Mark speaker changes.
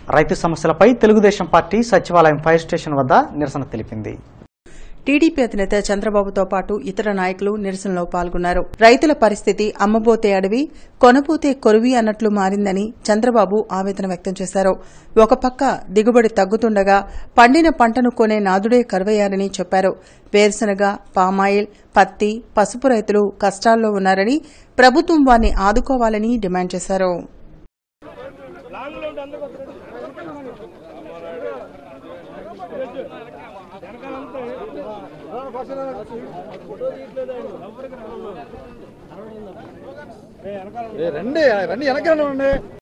Speaker 1: రైతు సమస్యలపై తెలుగుదేశం పార్టీ సచివాలయం ఫైర్ స్టేషన్ వద్ద నిరసన తెలిపింది
Speaker 2: టీడీపీ అధినేత చంద్రబాబుతో పాటు ఇతర నాయకులు నిరసనలో పాల్గొన్నారు రైతుల పరిస్థితి అమ్మబోతే అడవి కొనబోతే కొరువి అన్నట్లు మారిందని చంద్రబాబు ఆవేదన వ్యక్తం చేశారు ఒక పక్క దిగుబడి తగ్గుతుండగా పండిన పంటను కొనే నాదుడే కరువయ్యారని చెప్పారు వేరుశనగ పామాయిల్ పత్తి పసుపు రైతులు కష్టాల్లో ఉన్నారని ప్రభుత్వం వారిని ఆదుకోవాలని డిమాండ్ చేశారు
Speaker 3: రండి రండి వెనకాల ఉండండి